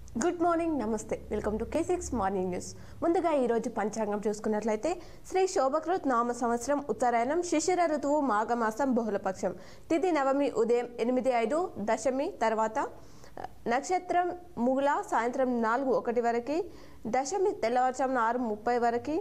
good morning నమస్తే welcome to K six morning news ముందుగా ఈరోజు పంచాంగం చూసుకున్నట్లయితే శ్రీ శోభకృత్ నామ సంవత్సరం ఉత్తరాయణం శిశిర ఋతువు మాఘమాసం బహుళపక్షం తిథి నవమి ఉదయం ఎనిమిది ఐదు దశమి తర్వాత ఆ, నక్షత్రం మూల సాయంత్రం నాలుగు ఒకటి వరకు దశమి తెల్లవారుజామున ఆరు ముప్పై వరకు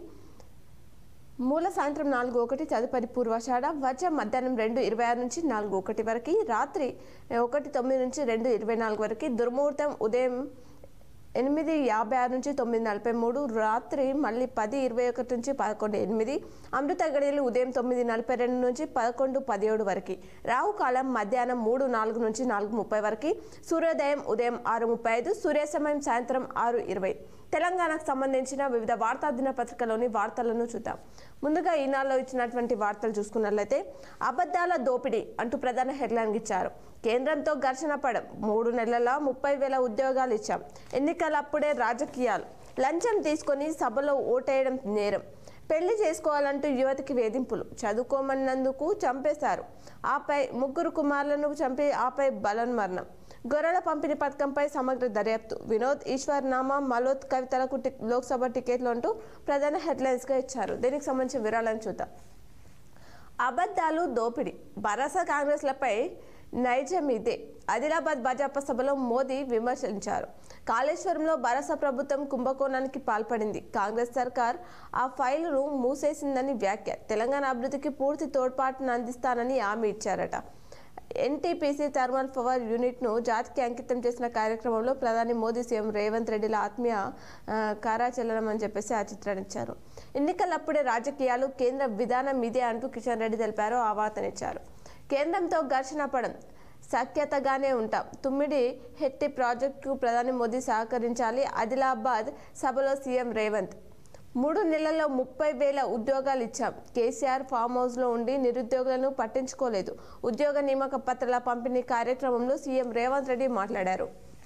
మూల సాయంత్రం నాలుగు ఒకటి తదుపరి పూర్వాషాఢ వర్జం మధ్యాహ్నం రెండు ఇరవై ఆరు నుంచి నాలుగు ఒకటి వరకు రాత్రి ఒకటి తొమ్మిది నుంచి రెండు ఇరవై నాలుగు వరకు దుర్ముహూర్తం ఉదయం ఎనిమిది యాభై ఆరు నుంచి తొమ్మిది నలభై మూడు రాత్రి మళ్ళీ పది ఇరవై ఒకటి నుంచి పదకొండు ఎనిమిది అమృత గడియలు ఉదయం తొమ్మిది నలభై రెండు నుంచి పదకొండు పదిహేడు వరకు రాహుకాలం మధ్యాహ్నం మూడు నాలుగు నుంచి నాలుగు ముప్పై వరకు సూర్యోదయం ఉదయం ఆరు ముప్పై ఐదు సూర్యాస్తమయం సాయంత్రం ఆరు ఇరవై తెలంగాణకు సంబంధించిన వివిధ వార్తా దినపత్రికలోని వార్తలను చూద్దాం ముందుగా ఈనాడులో ఇచ్చినటువంటి వార్తలు చూసుకున్నట్లయితే అబద్ధాల దోపిడీ అంటూ ప్రధాన హెడ్లైన్ ఇచ్చారు కేంద్రంతో ఘర్షణ పడం మూడు నెలల ముప్పై వేల ఉద్యోగాలు ఇచ్చాం ఎన్నికలప్పుడే రాజకీయాలు లంచం తీసుకొని సభలో ఓటేయడం నేరం పెళ్లి చేసుకోవాలంటూ యువతికి వేధింపులు చదువుకోమన్నందుకు చంపేశారు ఆపై ముగ్గురు కుమారులను చంపి ఆపై బలన్మరణం గొర్రెల పంపిణీ పథకంపై సమగ్ర దర్యాప్తు వినోద్ ఈశ్వర్ నామా మలోత్ కవితలకు టి- లోక్సభ టికెట్లు అంటూ ప్రధాన హెడ్లైన్స్గా ఇచ్చారు దీనికి సంబంధించిన వివరాలను చూద్దాం అబద్ధాలు దోపిడీ భరోసా కాంగ్రెస్లపై నైజం ఇదే ఆదిలాబాద్ భాజపా సభలో మోదీ విమర్శించారు కాళేశ్వరంలో భరోసా ప్రభుత్వం కుంభకోణానికి పాల్పడింది కాంగ్రెస్ సర్కార్ ఆ ఫైలును మూసేసిందని వ్యాఖ్య తెలంగాణ అభివృద్ధికి పూర్తి తోడ్పాటును అందిస్తానని హామీ ఇచ్చారట ఎన్టీపీసీ థర్మల్ పవర్ యూనిట్ను జాతికి అంకితం చేసిన కార్యక్రమంలో ప్రధాని మోదీ సీఎం రేవంత్ రెడ్డిల ఆత్మీయ ఆ, కారాచలనం అని చెప్పేసి ఆ చిత్రాన్ని ఇచ్చారు ఎన్నికలప్పుడే రాజకీయాలు కేంద్ర విధానం ఇదే అంటూ కిషన్ రెడ్డి తెలిపారు ఆ వార్తనిచ్చారు కేంద్రంతో ఘర్షణ పడం సఖ్యతగానే ఉంటాం తుమ్మిడి హెట్టి ప్రాజెక్టుకు ప్రధాని మోదీ సహకరించాలి ఆదిలాబాద్ సభలో సీఎం రేవంత్ మూడు నెలల్లో ముప్పై వేల ఉద్యోగాలు ఇచ్చాం కేసీఆర్ ఫామ్ హౌస్లో ఉండి నిరుద్యోగులను పట్టించుకోలేదు ఉద్యోగ నియామక పత్రాల పంపిణీ కార్యక్రమంలో సీఎం రేవంత్ రెడ్డి మాట్లాడారు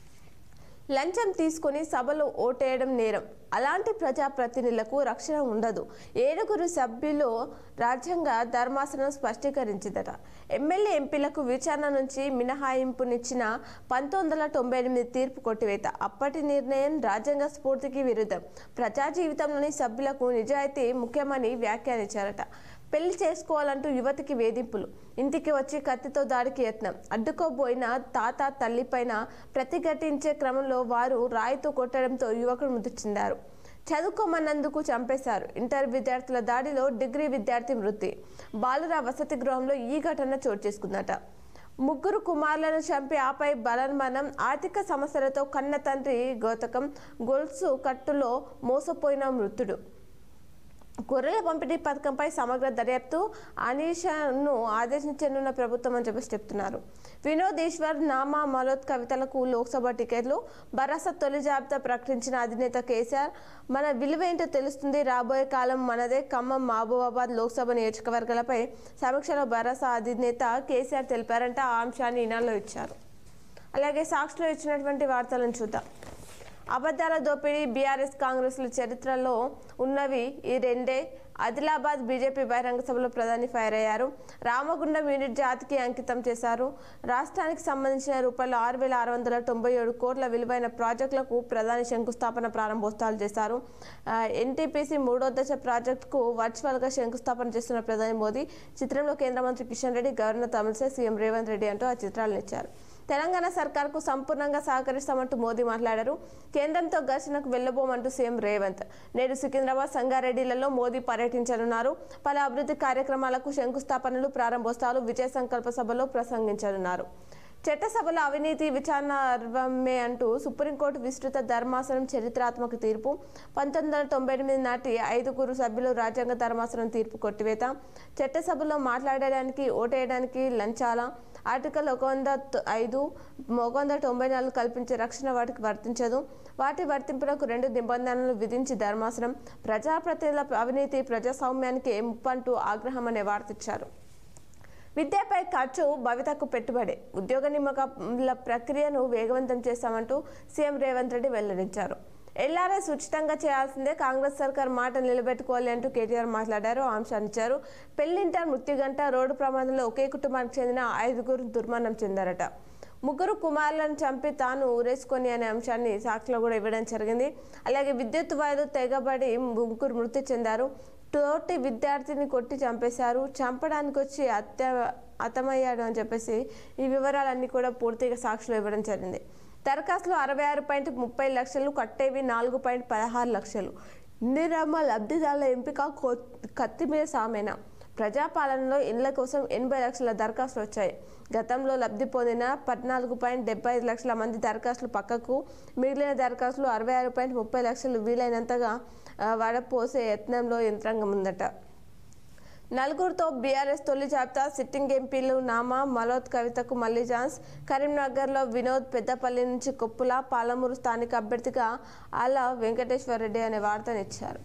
లంచం తీసుకొని సభలో ఓటేయడం నేరం అలాంటి ప్రజాప్రతినిధులకు రక్షణ ఉండదు ఏడుగురు సభ్యులు రాజ్యాంగ ధర్మాసనం స్పష్టీకరించిందట ఎమ్మెల్యే ఎంపీలకు విచారణ నుంచి మినహాయింపునిచ్చిన పంతొమ్మిది వందల తొంభై ఎనిమిది తీర్పు కొట్టివేత అప్పటి నిర్ణయం రాజ్యాంగ స్ఫూర్తికి విరుద్ధం ప్రజా జీవితంలోని సభ్యులకు నిజాయితీ ముఖ్యమని వ్యాఖ్యానించారట పెళ్లి చేసుకోవాలంటూ యువతికి వేధింపులు ఇంటికి వచ్చి కత్తితో దాడికి యత్నం అడ్డుకోబోయిన తాత తల్లిపైన ప్రతిఘటించే క్రమంలో వారు రాయితో కొట్టడంతో యువకుడు మృతి చెందారు చదువుకోమన్నందుకు చంపేశారు ఇంటర్ విద్యార్థుల దాడిలో డిగ్రీ విద్యార్థి మృతి బాలుర వసతి గృహంలో ఈ ఘటన చోటు చేసుకుందట ముగ్గురు కుమారులను చంపి ఆపై బలన్మనం ఆర్థిక సమస్యలతో కన్న తండ్రి గౌతకం గొలుసు కట్టులో మోసపోయిన మృతుడు గొర్రెల పంపిణీ పథకంపై సమగ్ర దర్యాప్తు అనీషను ఆదేశించనున్న ప్రభుత్వం అని చెప్పేసి చెప్తున్నారు వినోద్ ఈశ్వర్ నామా మలోత్ కవితలకు లోక్సభ టికెట్లు భరోసా తొలి జాబితా ప్రకటించిన అధినేత కేసీఆర్ మన విలువేంటో తెలుస్తుంది రాబోయే కాలం మనదే ఖమ్మం మహబూబాబాద్ లోక్సభ నియోజకవర్గాలపై సమీక్షలో భరోసా అధినేత కేసీఆర్ తెలిపారంటే ఆ అంశాన్ని ఈనాడులో ఇచ్చారు అలాగే సాక్షిలో ఇచ్చినటువంటి వార్తలను చూద్దాం అబద్ధాల దోపిడీ బీఆర్ఎస్ కాంగ్రెస్ల చరిత్రలో ఉన్నవి ఈ రెండే ఆదిలాబాద్ బీజేపీ బహిరంగ సభలో ప్రధాని ఫైర్ అయ్యారు రామగుండం యూనిట్ జాతికి అంకితం చేశారు రాష్ట్రానికి సంబంధించిన రూపాయలు ఆరు వేల ఆరు వందల తొంభై ఏడు కోట్ల విలువైన ప్రాజెక్టులకు ప్రధాని శంకుస్థాపన ప్రారంభోత్సవాలు చేశారు ఆ, ఎన్టీపీసీ మూడో దశ ప్రాజెక్టుకు వర్చువల్గా శంకుస్థాపన చేస్తున్న ప్రధాని మోదీ చిత్రంలో కేంద్ర మంత్రి కిషన్ రెడ్డి గవర్నర్ తమిళసై సీఎం రేవంత్ రెడ్డి అంటూ ఆ చిత్రాలను ఇచ్చారు తెలంగాణ సర్కార్కు సంపూర్ణంగా సహకరిస్తామంటూ మోదీ మాట్లాడారు కేంద్రంతో ఘర్షణకు వెళ్లబోమంటూ సీఎం రేవంత్ నేడు సికింద్రాబాద్ సంగారెడ్డిలలో మోదీ పర్యటించనున్నారు పలు అభివృద్ధి కార్యక్రమాలకు శంకుస్థాపనలు ప్రారంభోత్సవాలు విజయ సంకల్ప సభలో ప్రసంగించనున్నారు చట్టసభలో అవినీతి విచారణ అర్వమే అంటూ సుప్రీంకోర్టు విస్తృత ధర్మాసనం చరిత్రాత్మక తీర్పు పంతొమ్మిది వందల తొంభై ఎనిమిది నాటి ఐదుగురు సభ్యులు రాజ్యాంగ ధర్మాసనం తీర్పు కొట్టివేత చట్టసభలో మాట్లాడడానికి ఓటేయడానికి లంచాల ఆర్టికల్ ఒక వంద తొ- ఐదు ఒక వంద తొంభై నాలుగు కల్పించే రక్షణ వాటికి వర్తించదు వాటి వర్తింపులకు రెండు నిబంధనలు విధించి ధర్మాసనం ప్రజాప్రతినిధుల అవినీతి ప్రజాస్వామ్యానికి ముప్పంటూ ఆగ్రహం అనే వార్త ఇచ్చారు విద్యపై ఖర్చు భవితకు పెట్టుబడి ఉద్యోగ నియామకాల ప్రక్రియను వేగవంతం చేస్తామంటూ సీఎం రేవంత్ రెడ్డి వెల్లడించారు ఎల్ఆర్ఎస్ ఉచితంగా చేయాల్సిందే కాంగ్రెస్ సర్కార్ మాట నిలబెట్టుకోవాలి అంటూ కేటీఆర్ మాట్లాడారు ఆ అంశాన్ని ఇచ్చారు పెళ్లింట మృత్యుగంట రోడ్డు ప్రమాదంలో ఒకే కుటుంబానికి చెందిన ఐదుగురు దుర్మరణం చెందారట ముగ్గురు కుమారులను చంపి తాను ఊరేసుకొని అనే అంశాన్ని సాక్షిలో కూడా ఇవ్వడం జరిగింది అలాగే విద్యుత్ వైర్లు తెగబడి ముగ్గురు మృతి చెందారు తోటి విద్యార్థిని కొట్టి చంపేశారు చంపడానికి వచ్చి హత్య హతమయ్యాడు అని చెప్పేసి ఈ వివరాలన్నీ కూడా పూర్తిగా సాక్షులు ఇవ్వడం జరిగింది దరఖాస్తులు అరవై ఆరు పాయింట్ ముప్పై లక్షలు కట్టేవి నాలుగు పాయింట్ పదహారు లక్షలు ఇందిరమ్మ లబ్ధిదారుల ఎంపిక కొ- కత్తి మీద సామెన ప్రజాపాలనలో ఇండ్ల కోసం ఎనభై లక్షల దరఖాస్తులు వచ్చాయి గతంలో లబ్ధి పొందిన పద్నాలుగు పాయింట్ డెబ్బై ఐదు లక్షల మంది దరఖాస్తులు పక్కకు మిగిలిన దరఖాస్తులు అరవై ఆరు పాయింట్ ముప్పై లక్షలు వీలైనంతగా ఆ, వడపోసే యత్నంలో యంత్రాంగం ఉందట నలుగురితో బీఆర్ఎస్ తొలి జాబితా సిట్టింగ్ ఎంపీలు నామా మలోత్ కవితకు మళ్లీ ఛాన్స్ కరీంనగర్లో వినోద్ పెద్దపల్లి నుంచి కొప్పుల పాలమూరు స్థానిక అభ్యర్థిగా ఆల వెంకటేశ్వర రెడ్డి అనే వార్తనిచ్చారు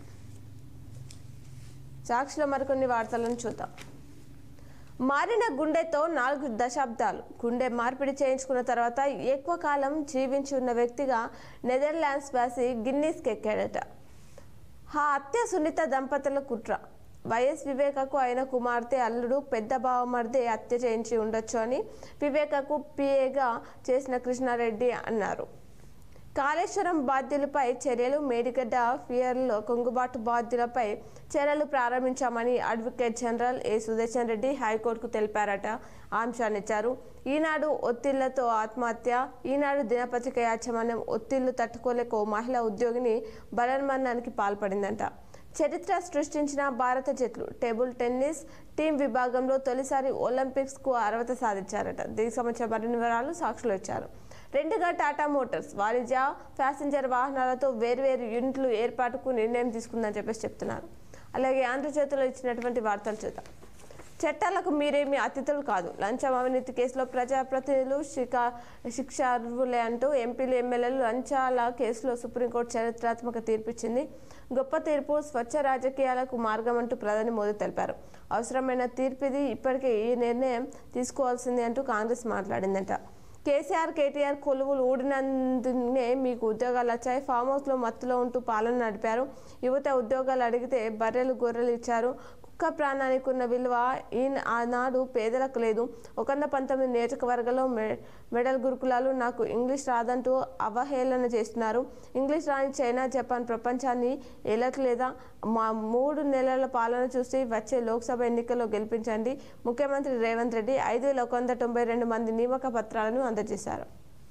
సాక్షిలో మరికొన్ని వార్తలను చూద్దాం మారిన గుండెతో నాలుగు దశాబ్దాలు గుండె మార్పిడి చేయించుకున్న తర్వాత ఎక్కువ కాలం జీవించి ఉన్న వ్యక్తిగా నెదర్లాండ్స్ వాసి గిన్నీస్కి ఎక్కాడట ఆ హత్య సునీత దంపతుల కుట్ర వైఎస్ వివేకకు ఆయన కుమార్తె అల్లుడు పెద్ద బావమర్దే హత్య చేయించి ఉండొచ్చు అని వివేకకు పిఏగా చేసిన కృష్ణారెడ్డి అన్నారు కాళేశ్వరం బాధ్యులపై చర్యలు మేడిగడ్డ ఫియర్లో కొంగుబాటు బాధ్యులపై చర్యలు ప్రారంభించామని advocate general A Sudarshan Reddy హైకోర్టుకు తెలిపారట ఆ అంశాన్ని ఇచ్చారు ఈనాడు ఒత్తిళ్లతో ఆత్మహత్య ఈనాడు దినపత్రిక యాజమాన్యం ఒత్తిళ్లు తట్టుకోలేక ఓ మహిళా ఉద్యోగిని బలన్మరణానికి పాల్పడిందంట చరిత్ర సృష్టించిన భారత జట్లు టేబుల్ టెన్నిస్ టీం విభాగంలో తొలిసారి ఒలింపిక్స్కు అర్హత సాధించారట దీనికి సంబంధించిన మరిన్ని వివరాలు సాక్షులు ఇచ్చారు రెండుగా టాటా మోటార్స్ వాణిజ్య ప్యాసింజర్ వాహనాలతో వేర్వేరు యూనిట్లు ఏర్పాటుకు నిర్ణయం తీసుకుందని చెప్పేసి చెప్తున్నారు అలాగే ఆంధ్రజ్యోతిలో ఇచ్చినటువంటి వార్తలు చూద్దాం చట్టాలకు మీరేమి అతిథులు కాదు లంచం అవినీతి కేసులో ప్రజాప్రతినిధులు శికా శిక్షార్హులే అంటూ ఎంపీలు ఎమ్మెల్యేలు లంచాల కేసులో సుప్రీంకోర్టు చరిత్రాత్మక తీర్పు ఇచ్చింది గొప్ప తీర్పు స్వచ్ఛ రాజకీయాలకు మార్గం అంటూ ప్రధాని మోదీ తెలిపారు అవసరమైన తీర్పు ఇది ఇప్పటికే ఈ నిర్ణయం తీసుకోవాల్సింది అంటూ కాంగ్రెస్ మాట్లాడిందట కేసీఆర్ కేటీఆర్ కొలువులు ఊడినందునే మీకు ఉద్యోగాలు వచ్చాయి ఫామ్ హౌస్లో మత్తులో ఉంటూ పాలన నడిపారు యువత ఉద్యోగాలు అడిగితే బర్రెలు గొర్రెలు ఇచ్చారు కుక్క ప్రాణానికి ఉన్న విలువ ఈ ఆనాడు పేదలకు లేదు ఒకంద పంతొమ్మిది నియోజకవర్గంలో మె మెడల్ గురుకులాలు నాకు ఇంగ్లీష్ రాదంటూ అవహేళన చేస్తున్నారు ఇంగ్లీష్ రాని చైనా జపాన్ ప్రపంచాన్ని ఏలట్లేదా మా మూడు నెలల పాలన చూసి వచ్చే లోక్సభ ఎన్నికల్లో గెలిపించండి ముఖ్యమంత్రి రేవంత్ రెడ్డి ఐదు వేల ఒక వంద తొంభై రెండు మంది నియామక పత్రాలను అందజేశారు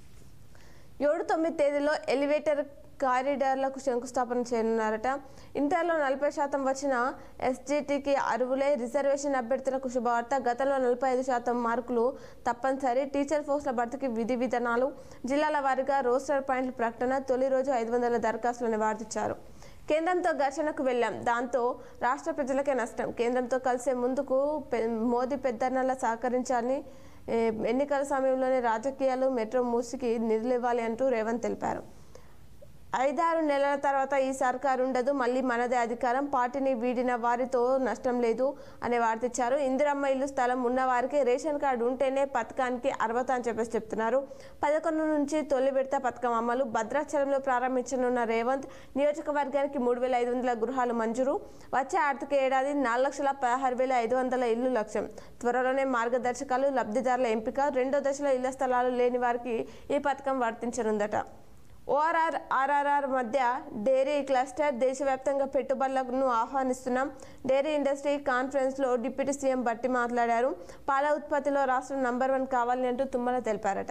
ఏడు తొమ్మిది తేదీలో ఎలివేటర్ కారిడార్లకు శంకుస్థాపన చేయనున్నారట ఇంటర్లో నలభై శాతం వచ్చిన ఎస్జిటికి అరువులే రిజర్వేషన్ అభ్యర్థులకు శుభవార్త గతంలో నలభై ఐదు శాతం మార్కులు తప్పనిసరి టీచర్ పోస్టుల భర్తీకి విధి విధానాలు జిల్లాల వారీగా రోస్టర్ పాయింట్ల ప్రకటన తొలి రోజు ఐదు వందల దరఖాస్తులను వార్తించారు కేంద్రంతో ఘర్షణకు వెళ్ళాం దాంతో రాష్ట్ర ప్రజలకే నష్టం కేంద్రంతో కలిసే ముందుకు పె- మోదీ పెద్దన్నల సహకరించాలని ఏ, ఎన్నికల సమయంలోనే రాజకీయాలు మెట్రో మూసికి నిధులు ఇవ్వాలి అంటూ రేవంత్ తెలిపారు ఐదారు నెలల తర్వాత ఈ సర్కారు ఉండదు మళ్ళీ మనదే అధికారం పార్టీని వీడిన వారితో నష్టం లేదు అనే వార్త ఇచ్చారు ఇందిరమ్మ ఇల్లు స్థలం ఉన్న వారికి రేషన్ కార్డు ఉంటేనే పథకానికి అర్హత అని చెప్పేసి చెప్తున్నారు పదకొండు నుంచి తొలి విడత పథకం అమలు భద్రాచలంలో ప్రారంభించనున్న రేవంత్ నియోజకవర్గానికి మూడు వేల ఐదు వందల గృహాలు మంజూరు వచ్చే ఆర్థిక ఏడాది నాలుగు లక్షల పదహారు వేల ఐదు వందల ఇల్లు లక్ష్యం త్వరలోనే మార్గదర్శకాలు లబ్ధిదారుల ఎంపిక రెండో దశలో ఇళ్ల స్థలాలు లేని వారికి ఈ పథకం వర్తించనుందట ఓఆర్ఆర్ ఆర్ఆర్ఆర్ మధ్య డైరీ క్లస్టర్ దేశవ్యాప్తంగా పెట్టుబడులను ఆహ్వానిస్తున్నాం డైరీ ఇండస్ట్రీ కాన్ఫరెన్స్లో డిప్యూటీ సీఎం బట్టి మాట్లాడారు పాల ఉత్పత్తిలో రాష్ట్రం నంబర్ వన్ కావాలని అంటూ తుమ్మల తెలిపారట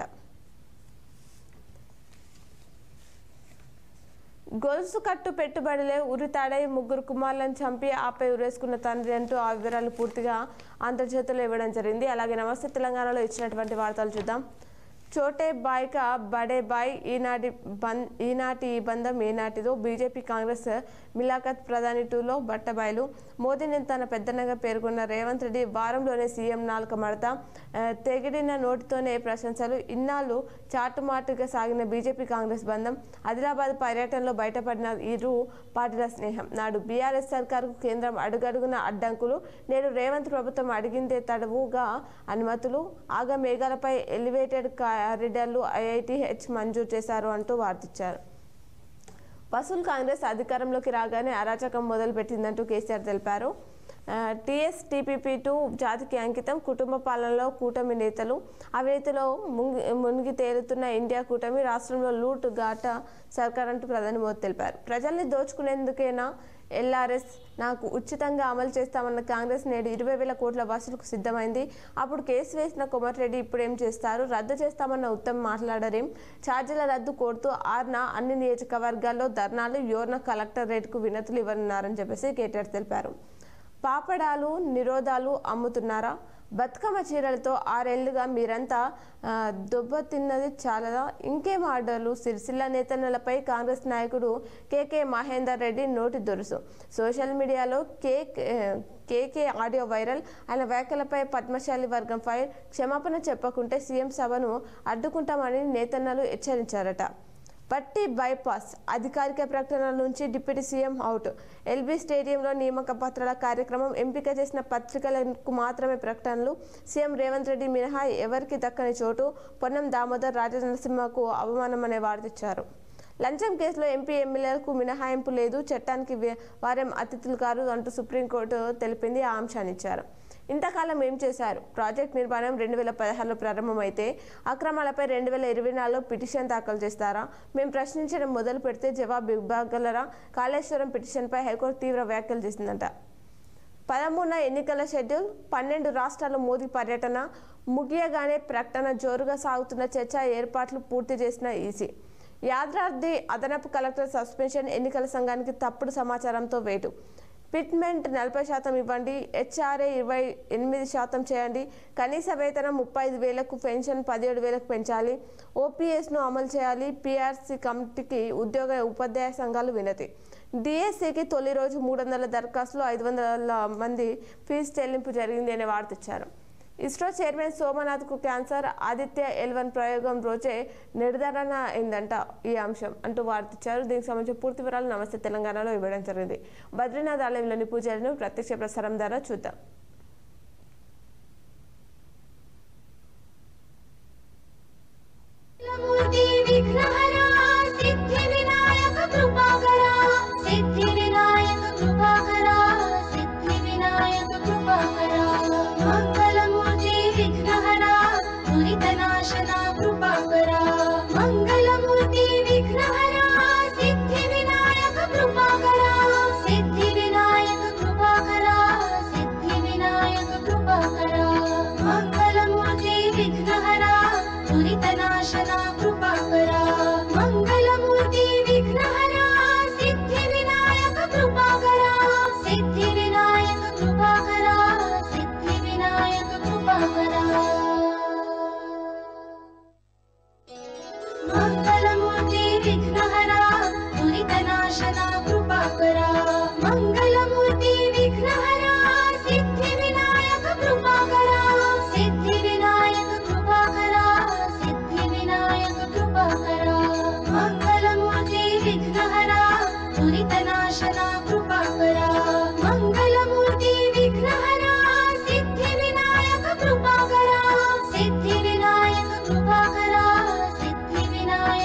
గొలుసు కట్టు పెట్టుబడిలే ఉరితాడై ముగ్గురు కుమారులను చంపి ఆపై ఉరేసుకున్న తండ్రి అంటూ ఆ వివరాలు పూర్తిగా ఆంధ్రజ్యోతిలో ఇవ్వడం జరిగింది అలాగే నమస్తే తెలంగాణలో ఇచ్చినటువంటి వార్తలు చూద్దాం చోటే బాయ్ కా బడే బాయ్ ఈనాటి బంద్ ఈనాటి ఈ బంధం ఏనాటిదో బీజేపీ కాంగ్రెస్ మిలాఖత్ ప్రధాని టూలో బట్టబాయలు మోదీని తన పెద్దన్నగా పేర్కొన్న రేవంత్ రెడ్డి వారంలోనే సీఎం నాలుక మడత ఆ, తెగిడిన నోటితోనే ప్రశంసలు ఇన్నాళ్ళు చాటుమాటుగా సాగిన బీజేపీ కాంగ్రెస్ బంధం ఆదిలాబాద్ పర్యటనలో బయటపడిన ఇరు పార్టీల స్నేహం నాడు బీఆర్ఎస్ సర్కారుకు కేంద్రం అడుగడుగున అడ్డంకులు నేడు రేవంత్ ప్రభుత్వం అడిగిందే తడవుగా అనుమతులు ఆగ మేఘాలపై ఎలివేటెడ్ కారిడార్లు ఐఐటిహెచ్ మంజూరు చేశారు అంటూ వార్తిచ్చారు వసూల్ కాంగ్రెస్ అధికారంలోకి రాగానే అరాచకం మొదలుపెట్టిందంటూ కేసీఆర్ తెలిపారు టీఎస్ టీపీపీ టూ జాతికి అంకితం కుటుంబ పాలనలో కూటమి నేతలు అవినీతిలో మునిగి మునిగి తేలుతున్న ఇండియా కూటమి రాష్ట్రంలో లూట్ ఘాట సర్కార్ అంటూ ప్రధాని మోదీ తెలిపారు ప్రజల్ని దోచుకునేందుకేనా ఎల్ఆర్ఎస్ నాకు ఉచితంగా అమలు చేస్తామన్న కాంగ్రెస్ నేడు ఇరవై వేల కోట్ల వసూలుకు సిద్ధమైంది అప్పుడు కేసు వేసిన కోమటిరెడ్డి ఇప్పుడు ఏం చేస్తారు రద్దు చేస్తామన్న ఉత్తమ్ మాట్లాడరేం ఛార్జీల రద్దు కోరుతూ ఆర్న అన్ని నియోజకవర్గాల్లో ధర్నాలు యోర్న కలెక్టరేట్కు వినతులు ఇవ్వనున్నారని చెప్పేసి కేటీఆర్ తెలిపారు పాపడాలు నిరోధాలు అమ్ముతున్నారా బతుకమ్మ చీరలతో ఆరేళ్లుగా మీరంతా ఆ, దొబ్బతిన్నది చాలదా ఇంకేం ఆర్డర్లు సిరిసిల్ల నేతన్నలపై కాంగ్రెస్ నాయకుడు కేకే మహేందర్ రెడ్డి నోటి దురుసు సోషల్ మీడియాలో కేక్ ఆ, కేకే ఆడియో వైరల్ ఆయన వ్యాఖ్యలపై పద్మశాలి వర్గం ఫైర్ క్షమాపణ చెప్పకుంటే సీఎం సభను అడ్డుకుంటామని నేతన్నలు హెచ్చరించారట పట్టి బైపాస్ అధికారిక ప్రకటనల నుంచి డిప్యూటీ సీఎం అవుట్ ఎల్బీ స్టేడియంలో నియామక పత్రాల కార్యక్రమం ఎంపిక చేసిన పత్రికలకు మాత్రమే ప్రకటనలు సీఎం రేవంత్ రెడ్డి మినహా ఎవరికి దక్కని చోటు పొన్నం దామోదర్ రాజనరసింహకు అవమానం అనే వార్తిచ్చారు లంచం కేసులో ఎంపీ ఎమ్మెల్యేలకు మినహాయింపు లేదు చట్టానికి వే- వారేం అతిథులు కారు అంటూ సుప్రీంకోర్టు తెలిపింది ఆ అంశాన్ని ఇచ్చారు ఇంతకాలం ఏం చేశారు ప్రాజెక్ట్ నిర్మాణం రెండు వేల పదహారులో ప్రారంభమైతే అక్రమాలపై రెండు వేల ఇరవై నాలుగులో పిటిషన్ దాఖలు చేస్తారా మేము ప్రశ్నించడం మొదలు పెడితే జవాబు ఇవ్వగలరా కాళేశ్వరం పిటిషన్పై హైకోర్టు తీవ్ర వ్యాఖ్యలు చేసిందంట పదమూడున ఎన్నికల షెడ్యూల్ పన్నెండు రాష్ట్రాల మోదీ పర్యటన ముగియగానే ప్రకటన జోరుగా సాగుతున్న చర్చ ఏర్పాట్లు పూర్తి చేసిన ఈసీ యాదాద్రి అదనపు కలెక్టర్ సస్పెన్షన్ ఎన్నికల సంఘానికి తప్పుడు సమాచారంతో వేటు పిట్మెంట్ నలభై శాతం ఇవ్వండి హెచ్ఆర్ఏ ఇరవై ఎనిమిది శాతం చేయండి కనీస వేతనం ముప్పై ఐదు వేలకు పెన్షన్ పదిహేడు వేలకు పెంచాలి ఓపీఎస్ను అమలు చేయాలి పీఆర్సీ కమిటీకి ఉద్యోగ ఉపాధ్యాయ సంఘాలు వినతి డిఎస్సికి తొలి రోజు మూడు వందల దరఖాస్తులు ఐదు వందల మంది ఫీజు చెల్లింపు జరిగింది అనే వార్త ఇచ్చారు ఇస్రో చైర్మన్ సోమనాథ్కు క్యాన్సర్ ఆదిత్య ఎల్వన్ ప్రయోగం రోజే నిర్ధారణ అయిందంట ఈ అంశం అంటూ వార్తిచ్చారు దీనికి సంబంధించిన పూర్తి వివరాలు నమస్తే తెలంగాణలో ఇవ్వడం జరిగింది బద్రీనాథ్ ఆలయంలోని పూజలను ప్రత్యక్ష ప్రసారం ద్వారా చూద్దాం మూర్తి విఘ్నహరా సిద్ధి వినాయక కృపాకరా సిద్ధి వినాయక కృపాకరా సిద్ధి వినాయక కృపాకరా మంగళమూర్తి విఘ్నహరా దురిత నాశన కృపాకరా మంగళమూర్తి విఘ్నహరా సిద్ధి వినాయక కృపాకరా సిద్ధి వినాయక కృపాకరా సిద్ధి వినాయక కృపాకరా మంగళమూర్తి విఘ్నహరా దురిత నాశన కృపాకరా మంగళమూర్తి విఘ్నహరా సిద్ధి వినాయక కృపాకరా సిద్ధి వినాయక కృపాకరా సిద్ధి వినాయక కృపాకరా మంగళమూర్తి విఘ్నహరా దురిత నాశన కృపాకరా మంగళమూర్తి విఘ్నహరా సిద్ధి వినాయక కృపాకరా సిద్ధి వినాయక కృపాకరా సిద్ధి వినాయక కృపాకరా మంగళమూర్తి విఘ్నహరా దురిత నాశన కృపాకరా మంగళమూర్తి విఘ్నహరా సిద్ధి వినాయక కృపాకరా సిద్ధి వినాయక కృపాకరా సిద్ధి వినాయక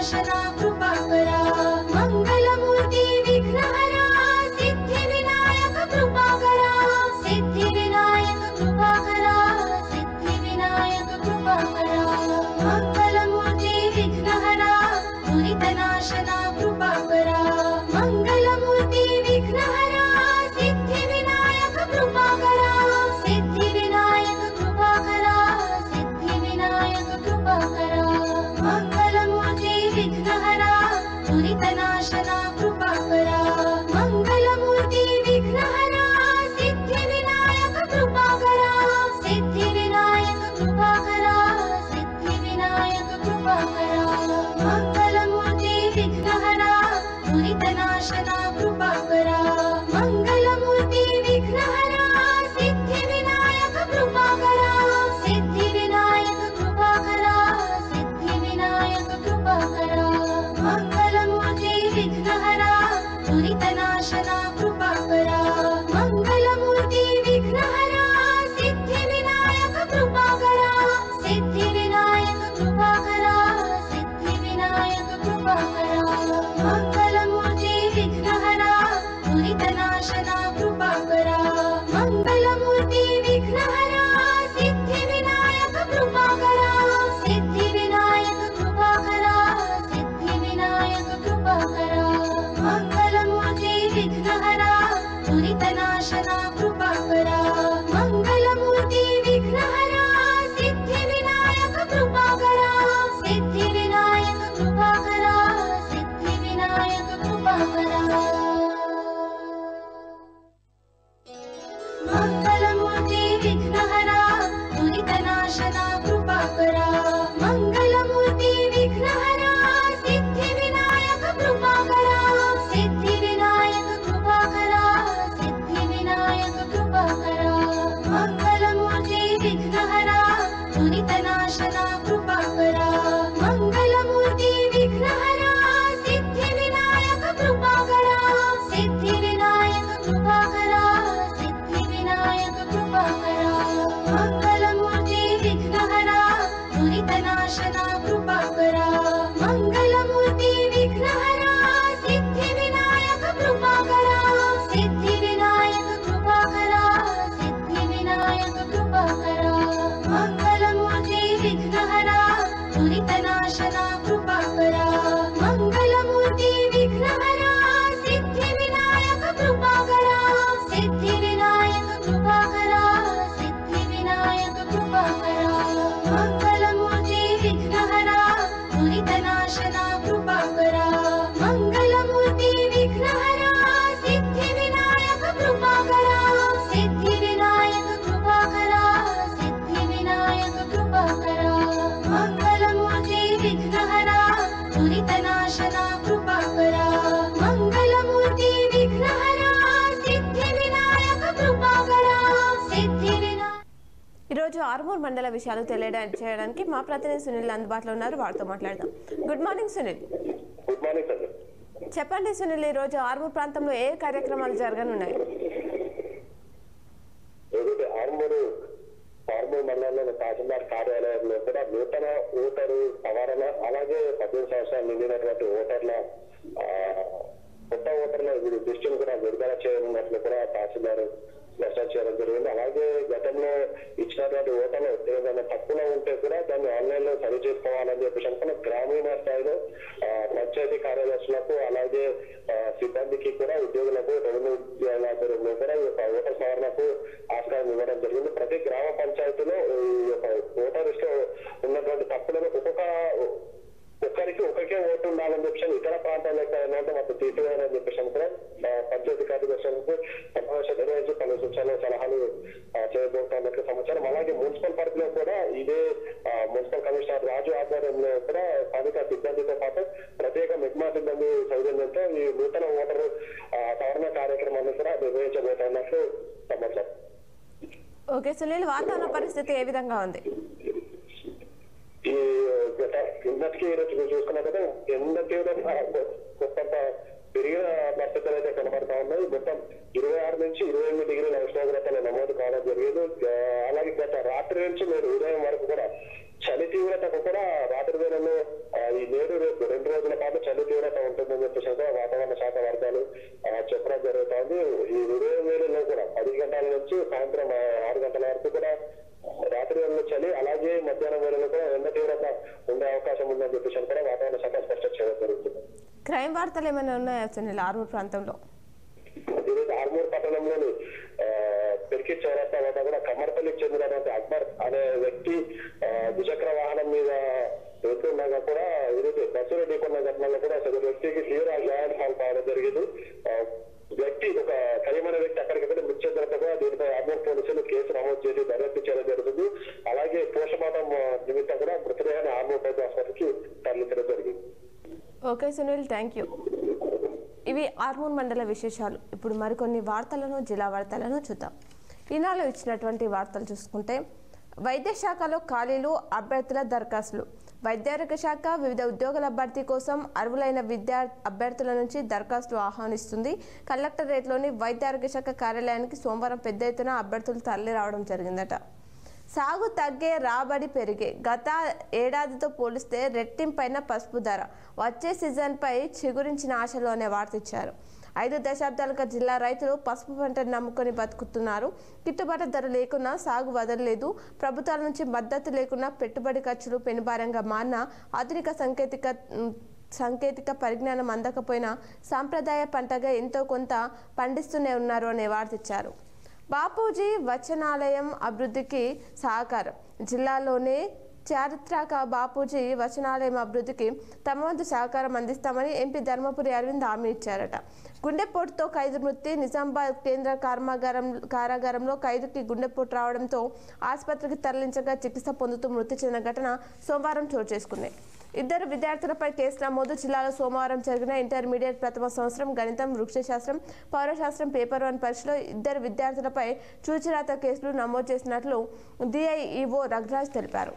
पूरितनाशना कृपाकरा मङ्गलमूर्ति विघ्नहरा सिद्धिविनायक कृपाकरा सिद्धिविनायक कृपाकरा सिद्धिविनायक कृपाकरा मङ्गलमूर्ति विघ्नहरा पूरितनाशना कृपाकरा मङ्गलमूर्ति विघ्नहरा सिद्धिविनायक कृपाकरा सिद्धिविनायक कृपाकरा सिद्धिविनायक कृपाकरा मङ्गलमूर्ति विघ्नहरा दुरितनाशना कृपाकरा मङ्गलमूर्ति विघ्नहरा सिद्धिविनायक कृपाकरा सिद्धिविनायक कृपाकरा सिद्धिविनायक कृपाकरा मङ्गलमूर्ति विघ्नहरा दुरितनाशना कृपाकरा मङ्गलमूर्ति विघ्नहरा सिद्धिविनायक कृपाकरा सिद्धिविनायक कृपाकरा सिद्धिविनायक कृपाकरा मङ्गलमूर्ति विघ्नहरा दुरितनाशना कृपाकरा मङ्गलमूर्ति विघ्नहरा सिद्धिविनायक कृपाकरा सिद्धिविनायक कृपाकरा सिद्धिविनायक कृपाकरा मङ्गलमूर्ति विघ्नहरा दुरितनाशना कृपाकरा मङ्गलमूर्ति विघ्नहरा सिद्धिविनायक कृपाकरा सिद्धिविनायक कृपाकरा सिद्धिविनायक कृपाकरा मङ्गलमूर्ति विघ्नहरा दुरितनाशना कृपाकरा मङ्गलमूर्ति विघ्नहरा सिद्धिविनायक कृपाकरा सिद्धिविनायक कृपाकरा सिद्धिविनायक कृपाकरा मङ्गलमूर्ति विघ्नहरा दुरितनाशना कृपाकरा मङ्गलमूर्ति विघ्नहरा सिद्धिविनायक कृपाकरा सिद्धिविनायक कृपाकरा सिद्धिविनायक कृपाकरा मङ्गलमूर्ति विघ्नहरा दुरितनाशना कृपाकरा मङ्गलमूर्ति विघ्नहरा सिद्धिविनायक कृपाकरा सिद्धिविनायक कृपाकरा सिद्धिविनायक कृपाकरा मङ्गलमूर्ति विघ्नहरा दुरितनाशना कृपाकरा मङ्गलमूर्ति विघ्नहरा सिद्धिविनायक कृपाकरा सिद्धिविनायक कृपाकरा सिद्धिविनायक कृपाकरा मङ्गलमूर्ति विघ्नहरा दुरितनाशना कृपाकरा मङ्गलमूर्ति विघ्नहरा सिद्धिविनायक कृपाकरा सिद्धिविनायक कृपाकरा सिद्धिविनायक कृपाकरा मङ्गलमूर्ति विघ्नहरा दुरितनाशना कृपाकरा मङ्गलमूर्ति विघ्नहरा सिद्धिविनायक कृपाकरा सिद्धिविनायक कृपाकरा सिद्धिविनायक कृपाकरा मङ्गलमूर्ति विघ्नहरा दुरितनाशना कृपाकरा मङ्गलमूर्ति विघ्नहरा सिद्धिविनायक कृपाकरा सिद्धिविनायक ఈరోజు ఆర్మూర్ మండల విషయాలు తెలియడానికి చేయడానికి మా ప్రతినిధి సునీల్ అందుబాటులో ఉన్నారు వారితో మాట్లాడదాం good morning Sunil good morning sir చెప్పండి సునీల్ ఈరోజు ఆర్మూర్ ప్రాంతంలో ఏ కార్యక్రమాలు జరగనున్నాయి ఏదైతే ఆర్మూరు ఆర్మూరు మండలంలోని తహసీల్దార్ కార్యాలయంలో కూడా నూతన ఓటరు సవరణ అలాగే పద్దెనిమిది సంవత్సరాలు నిండినటువంటి ఓటర్ల ఆ, కొత్త ఓటర్ల లిస్టును కూడా విడుదల చేయనున్నట్లు కూడా తహసీల్దార్ మెసేజ్ చేయడం జరిగింది అలాగే గతంలో ఇచ్చినటువంటి ఓటర్లు ఏదైనా తప్పులో ఉంటే కూడా దాన్ని ఆన్లైన్ లో సరి చేసుకోవాలని చెప్పేసి అనుకున్న గ్రామీణ స్థాయిలో ఆ, పంచాయతీ కార్యదర్శులకు అలాగే ఆ, సిబ్బందికి కూడా ఉద్యోగులకు రెవెన్యూ ఉద్యోగులందరూ కూడా ఈ యొక్క ఓటర్ సవరణకు ఆస్కారం ఇవ్వడం జరిగింది ప్రతి గ్రామ పంచాయతీలో ఈ యొక్క ఓటర్ లిస్ట్ ఉన్నటువంటి తప్పులను ఒక్కొక్క ఒక్కరికి ఒక్కరికే ఓటు ఉండాలని చెప్పేసి ఇతర ప్రాంతాల్లో ఏంటంటే మాకు తీసివేయాలని చెప్పేసి కూడా ఆ, పంచాయతీ కార్యదర్శులకు సమావేశం నిర్వహించి పలు సూచనలు సలహాలు ఆ, చేయబోతున్నట్లు సమాచారం అలాగే మున్సిపల్ పరిధిలో కూడా ఇదే ఆ, మున్సిపల్ కమిషనర్ రాజు ఆధ్వర్యంలో కూడా స్థానిక సిబ్బందితో పాటు ప్రత్యేక మిగ్మా సిబ్బంది సౌజన్యంతో ఈ నూతన ఓటరు ఆ, సవరణ కార్యక్రమాన్ని కూడా నిర్వహించబోతున్నట్లు సమాచారం ఓకే సునీల్ వాతావరణ పరిస్థితి ఏ విధంగా ఉంది ఈ గత కిందటికి ఈ రోజు చూసుకున్నట్లయితే ఎండ తీవ్రత కొంత పెరిగిన పరిస్థితులు అయితే కనబడతా ఉన్నాయి మొత్తం ఇరవై ఆరు నుంచి ఇరవై ఎనిమిది డిగ్రీల ఉష్ణోగ్రతలు నమోదు కావడం జరిగింది ఆ, అలాగే గత రాత్రి నుంచి నేను ఉదయం వరకు కూడా చలి తీవ్రతకు కూడా రాత్రి వేళల్లో ఆ, ఈ నేడు రేపు రెండు రోజుల పాటు చలి తీవ్రత ఉంటుందని చెప్పేసి కూడా వాతావరణ శాఖ వర్గాలు ఆ, చెప్పడం జరుగుతోంది ఈ ఉదయం వేళల్లో కూడా పది గంటల నుంచి సాయంత్రం ఆ, ఆరు గంటల వరకు కూడా రాత్రి వేళల్లో చలి అలాగే మధ్యాహ్నం వేళల్లో కూడా ఎండ తీవ్రత ఉండే అవకాశం ఉందని చెప్పేసి కూడా వాతావరణ శాఖ స్పష్టం చేయడం జరుగుతుంది క్రైమ్ వార్తలు ఏమైనా ఉన్నాయా సునీల్ ఆర్మూర్ ప్రాంతంలో ఈరోజు ఆర్మూర్ పట్టణంలోని ఆ, పెరికి చౌరస్తా వద్ద కూడా కమ్మర్పల్లికి చెందినటువంటి అక్బర్ అనే వ్యక్తి ఆ, ద్విచక్ర వాహనం మీద వెళ్తుండగా కూడా ఈరోజు బస్సులో ఢీకొన్న ఘటనలో కూడా అసలు వ్యక్తికి తీవ్ర గాయాలు పాలు కావడం జరిగింది ఆ, వ్యక్తి ఒక ఖరీమైన వ్యక్తి అక్కడికక్కడ మృతి చెందడంతో కూడా దీనిపై ఆర్మూర్ పోలీసులు కేసు నమోదు చేసి దర్యాప్తు చేయడం జరుగుతుంది అలాగే పోస్టుమార్టం నిమిత్తం కూడా మృతదేహాన్ని ఆర్మూర్ పెద్ద ఆసుపత్రికి తరలించడం జరిగింది ఓకే సునీల్ థ్యాంక్ యూ ఇవి ఆర్మూర్ మండల విశేషాలు ఇప్పుడు మరికొన్ని వార్తలను జిల్లా వార్తలను చూద్దాం ఈనాడు ఇచ్చినటువంటి వార్తలు చూసుకుంటే వైద్య శాఖలో ఖాళీలు అభ్యర్థుల దరఖాస్తులు వైద్యారోగ్య శాఖ వివిధ ఉద్యోగాల భర్తీ కోసం అర్హులైన విద్యా అభ్యర్థుల నుంచి దరఖాస్తులు ఆహ్వానిస్తుంది కలెక్టరేట్లోని వైద్యారోగ్య శాఖ కార్యాలయానికి సోమవారం పెద్ద ఎత్తున అభ్యర్థులు తరలి రావడం జరిగిందట సాగు తగ్గే రాబడి పెరిగే గత ఏడాదితో పోలిస్తే రెట్టింపైన పసుపు ధర వచ్చే సీజన్పై చిగురించిన ఆశలు అనే వార్త ఇచ్చారు ఐదు దశాబ్దాలుగా జిల్లా రైతులు పసుపు పంటను నమ్ముకొని బతుకుతున్నారు గిట్టుబాటు ధర లేకున్నా సాగు వదలలేదు ప్రభుత్వాల నుంచి మద్దతు లేకున్నా పెట్టుబడి ఖర్చులు పెనుభారంగా మారిన ఆధునిక సాంకేతిక ఉమ్, సాంకేతిక పరిజ్ఞానం అందకపోయినా సాంప్రదాయ పంటగా ఎంతో కొంత పండిస్తూనే ఉన్నారు అనే వార్త ఇచ్చారు బాపూజీ వచనాలయం అభివృద్ధికి సహకారం జిల్లాలోనే చారిత్రక బాపూజీ వచనాలయం అభివృద్ధికి తమ వంతు సహకారం అందిస్తామని ఎంపీ ధర్మపురి అరవింద్ హామీ ఇచ్చారట గుండెపోటుతో ఖైదు మృతి నిజామాబాద్ కేంద్ర కర్మాగారం కారాగారంలో ఖైదుకి గుండెపోటు రావడంతో ఆసుపత్రికి తరలించగా చికిత్స పొందుతూ మృతి చెందిన ఘటన సోమవారం చోటు చేసుకుంది ఇద్దరు విద్యార్థులపై కేసు నమోదు జిల్లాలో సోమవారం జరిగిన ఇంటర్మీడియట్ ప్రథమ సంవత్సరం గణితం వృక్షశాస్త్రం పౌరశాస్త్రం పేపర్ వన్ పరీక్షలో ఇద్దరు విద్యార్థులపై చూచిరాత కేసులు నమోదు చేసినట్లు డిఐఈఓ రఘురాజ్ తెలిపారు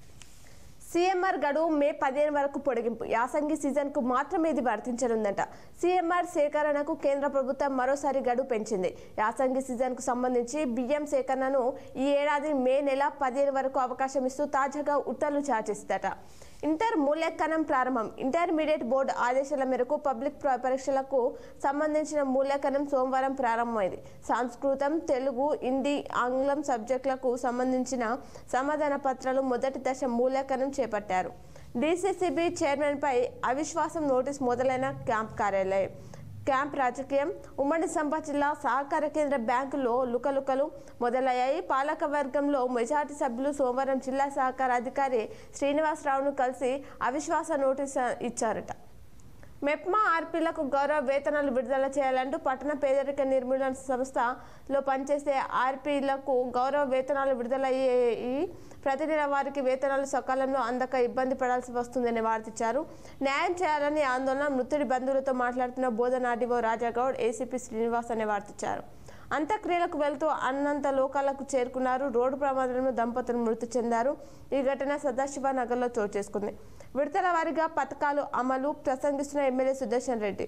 సీఎంఆర్ గడువు మే పదిహేను వరకు పొడిగింపు యాసంగి సీజన్కు మాత్రమే ఇది వర్తించనుందట సీఎంఆర్ సేకరణకు కేంద్ర ప్రభుత్వం మరోసారి గడువు పెంచింది యాసంగి సీజన్కు సంబంధించి బియ్యం సేకరణను ఈ ఏడాది మే నెల పదిహేను వరకు అవకాశం ఇస్తూ తాజాగా ఉత్తర్వులు చాచేసిందట ఇంటర్ మూల్యాంకనం ప్రారంభం ఇంటర్మీడియట్ బోర్డు ఆదేశాల మేరకు పబ్లిక్ ప్ర- పరీక్షలకు సంబంధించిన మూల్యాంకనం సోమవారం ప్రారంభమైంది సంస్కృతం తెలుగు హిందీ ఆంగ్లం సబ్జెక్టులకు సంబంధించిన సమాధాన పత్రాలు మొదటి దశ మూల్యాంకనం చేపట్టారు డీసీసీబీ చైర్మన్పై అవిశ్వాసం నోటీస్ మొదలైన క్యాంప్ కార్యాలయం క్యాంప్ రాజకీయం ఉమ్మడి సంపా జిల్లా సహకార కేంద్ర బ్యాంకులో లుకలుకలు మొదలయ్యాయి పాలక వర్గంలో మెజార్టీ సభ్యులు సోమవారం జిల్లా సహకార అధికారి శ్రీనివాసరావును కలిసి అవిశ్వాస నోటీసు ఇచ్చారట మెప్మా ఆర్పీలకు గౌరవ వేతనాలు విడుదల చేయాలంటూ పట్టణ పేదరిక నిర్మూలన సంస్థలో పనిచేసే ఆర్పీలకు గౌరవ వేతనాలు విడుదలయ్యాయి ప్రతి నెల వారికి వేతనాలు సకాలంలో అందక ఇబ్బంది పడాల్సి వస్తుందని వార్తిచ్చారు న్యాయం చేయాలని ఆందోళన మృతుడి బంధువులతో మాట్లాడుతున్న బోధనాడివో రాజాగౌడ్ ఏసీపీ శ్రీనివాస్ అనే వార్తిచ్చారు అంత్యక్రియలకు వెళ్తూ అన్నంత లోకాలకు చేరుకున్నారు రోడ్డు ప్రమాదంలో దంపతులు మృతి చెందారు ఈ ఘటన సదాశివ నగర్లో చోటు చేసుకుంది విడతల వారీగా పథకాలు అమలు ప్రసంగిస్తున్న ఎమ్మెల్యే సుదర్శన్ రెడ్డి